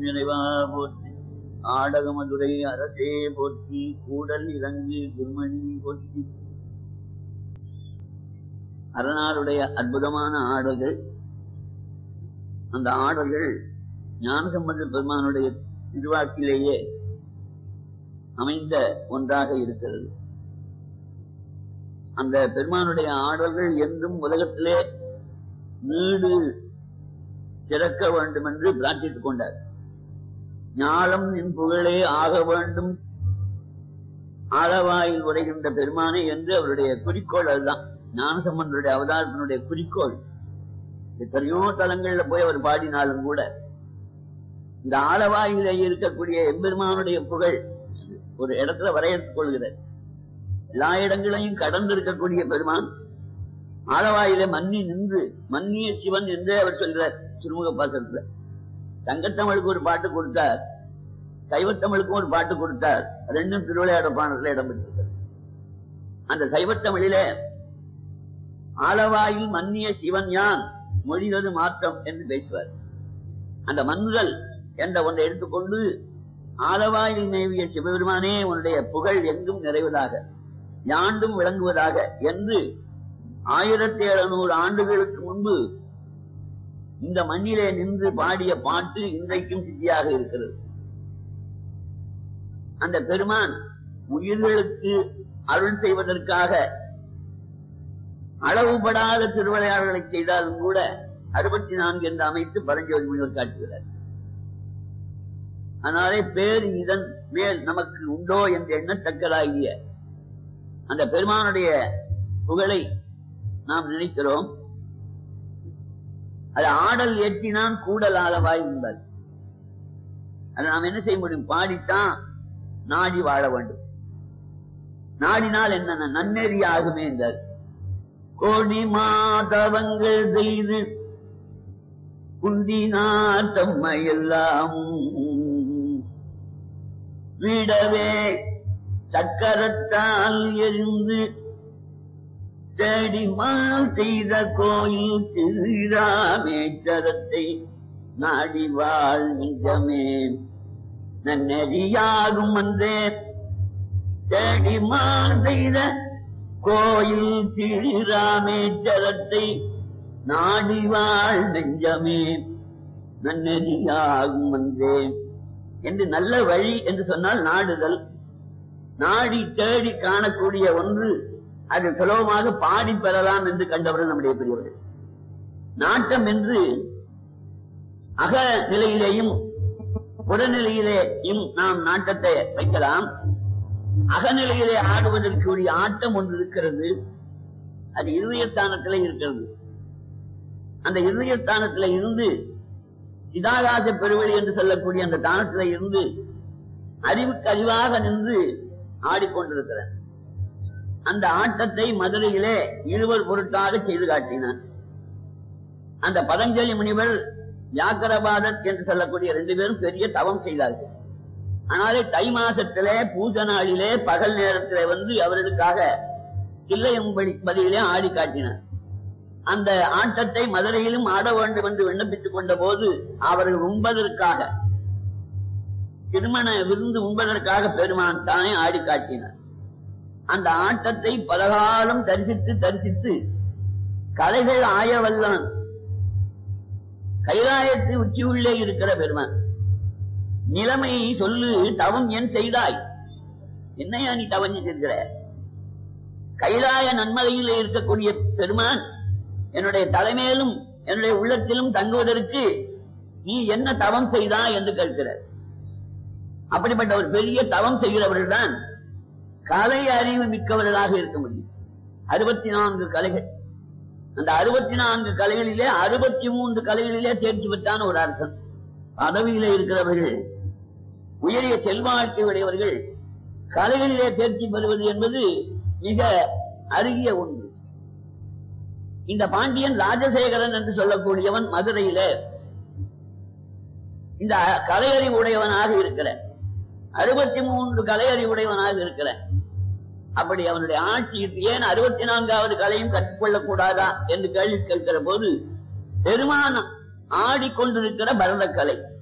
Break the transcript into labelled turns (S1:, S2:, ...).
S1: நிறைவா போற்றி ஆடகமதுரை அரசே போற்றி கூடல் இறங்கு குருமணி போற்றி அரணாருடைய அற்புதமான ஆடல்கள் அந்த ஆடல்கள் ஞானசம்பந்த பெருமானுடைய திருவாக்கிலேயே அமைந்த ஒன்றாக இருக்கிறது அந்த பெருமானுடைய ஆடல்கள் என்றும் உலகத்திலே நீடு சிறக்க வேண்டும் என்று பிரார்த்தித்துக் கொண்டார் ஞாலம் நின் புகழே ஆக வேண்டும் ஆளவாயில் உரைகின்ற பெருமானே என்று அவருடைய குறிக்கோள் அதுதான் ஞானசம்பந்தருடைய அவதாரத்தினுடைய குறிக்கோள் எத்தனையோ தலங்கள்ல போய் அவர் பாடினாலும் கூட இந்த ஆளவாயில இருக்கக்கூடிய எம்பெருமானுடைய புகழ் ஒரு இடத்துல வரையறுத்துக் கொள்கிறார் எல்லா இடங்களையும் கடந்து இருக்கக்கூடிய பெருமான் ஆளவாயில மன்னி நின்று மன்னிய சிவன் என்றே அவர் சொல்றார் திருமுக பாசத்துல தங்கத்தமிழுக்கு ஒரு பாட்டு கொடுத்தார் சைவத்தமிழுக்கும் ஒரு பாட்டு கொடுத்தார் ரெண்டும் திருவிளையாட பாடத்துல இடம் பெற்றிருக்கிறது அந்த சைவத்தமிழிலே ஆலவாயில் மன்னிய சிவன் யான் மொழிவது மாற்றம் என்று பேசுவார் அந்த மன்னுதல் என்ற ஒன்றை எடுத்துக்கொண்டு ஆலவாயில் மேவிய சிவபெருமானே உன்னுடைய புகழ் எங்கும் நிறைவதாக யாண்டும் விளங்குவதாக என்று ஆயிரத்தி எழுநூறு ஆண்டுகளுக்கு முன்பு இந்த மண்ணிலே நின்று பாடிய பாட்டு இன்றைக்கும் சித்தியாக இருக்கிறது அந்த பெருமான் உயிர்களுக்கு அருள் செய்வதற்காக அளவுபடாத திருவிளையாடல்களை செய்தாலும் கூட அறுபத்தி நான்கு என்று அமைத்து பரஞ்சோதி முனிவர் காட்டுகிறார் அதனாலே பேர் இதன் மேல் நமக்கு உண்டோ என்று எண்ணத்தக்கதாகிய அந்த பெருமானுடைய புகழை நாம் நினைக்கிறோம் அது ஆடல் ஏற்றினான் கூடல் ஆளவாய் என்பது அதை நாம் என்ன செய்ய முடியும் பாடித்தான் நாடி வாழ வேண்டும் நாடினால் என்ன நன்னெறி ஆகுமே என்றார் கோடி மாதவங்கள் செய்து குந்தினார் தம்மையெல்லாம் விடவே சக்கரத்தால் எரிந்து தேடிமால் செய்த கோயில் திருராமேச்சரத்தை நாடி வாழ் நிஜமே நன்னெறியாகும் வந்தே தேடிமால் செய்த கோயில் திருராமேச்சரத்தை நாடி வாழ் நெஞ்சமே நன்னெறியாகும் வந்தே என்று நல்ல வழி என்று சொன்னால் நாடுதல் நாடி தேடி காணக்கூடிய ஒன்று அது சுலபமாக பாடி பெறலாம் என்று கண்டவர்கள் நம்முடைய பெரியவர்கள் நாட்டம் என்று அக நிலையிலேயும் புறநிலையிலேயும் நாம் நாட்டத்தை வைக்கலாம் அகநிலையிலே ஆடுவதற்குரிய ஆட்டம் ஒன்று இருக்கிறது அது இருதயஸ்தானத்திலே இருக்கிறது அந்த இருதயஸ்தானத்திலே இருந்து சிதாகாச பெருவெளி என்று சொல்லக்கூடிய அந்த தானத்திலே இருந்து அறிவுக்கு அறிவாக நின்று ஆடிக்கொண்டிருக்கிறார் அந்த ஆட்டத்தை மதுரையிலே இருவர் பொருட்டாக செய்து காட்டினார் அந்த பதஞ்சலி முனிவர் வியாக்கரபாதர் என்று சொல்லக்கூடிய ரெண்டு பேரும் பெரிய தவம் செய்தார்கள் ஆனாலே தை மாசத்திலே பூஜ நாளிலே பகல் நேரத்திலே வந்து அவர்களுக்காக பதிலே ஆடி காட்டினார் அந்த ஆட்டத்தை மதுரையிலும் ஆட வேண்டும் என்று விண்ணப்பித்துக் கொண்ட போது அவர்கள் உண்பதற்காக திருமண விருந்து உண்பதற்காக பெருமான் தானே ஆடி காட்டினார் அந்த ஆட்டத்தை பலகாலம் தரிசித்து தரிசித்து கலைகள் ஆயவல்லான் கைலாயத்து உச்சி உள்ளே இருக்கிற பெருமான் நிலைமை சொல்லு தவம் ஏன் செய்தாய் என்னையா நீ தவம் செய்திருக்கிற கைலாய நன்மலையில் இருக்கக்கூடிய பெருமான் என்னுடைய தலைமையிலும் என்னுடைய உள்ளத்திலும் தங்குவதற்கு நீ என்ன தவம் செய்தாய் என்று கேட்கிறார் அப்படிப்பட்ட ஒரு பெரிய தவம் செய்கிறவர்கள் தான் கலை அறிவு மிக்கவர்களாக இருக்க முடியும் அறுபத்தி நான்கு கலைகள் அந்த அறுபத்தி நான்கு கலைகளிலே அறுபத்தி மூன்று கலைகளிலே தேர்ச்சி பெற்றான ஒரு அரசன் பதவியிலே இருக்கிறவர்கள் உயரிய செல்வாக்கை உடையவர்கள் கலைகளிலே தேர்ச்சி பெறுவது என்பது மிக அருகிய ஒன்று இந்த பாண்டியன் ராஜசேகரன் என்று சொல்லக்கூடியவன் மதுரையில இந்த கலையறிவு உடையவனாக இருக்கிற அறுபத்தி மூன்று கலையறிவு உடையவனாக இருக்கிற அப்படி அவனுடைய ஆட்சி ஏன் அறுபத்தி நான்காவது கலையும் கற்றுக்கொள்ளக் கூடாதா என்று கேள்வி கேட்கிற போது பெருமானம் ஆடிக்கொண்டிருக்கிற பரதக்கலை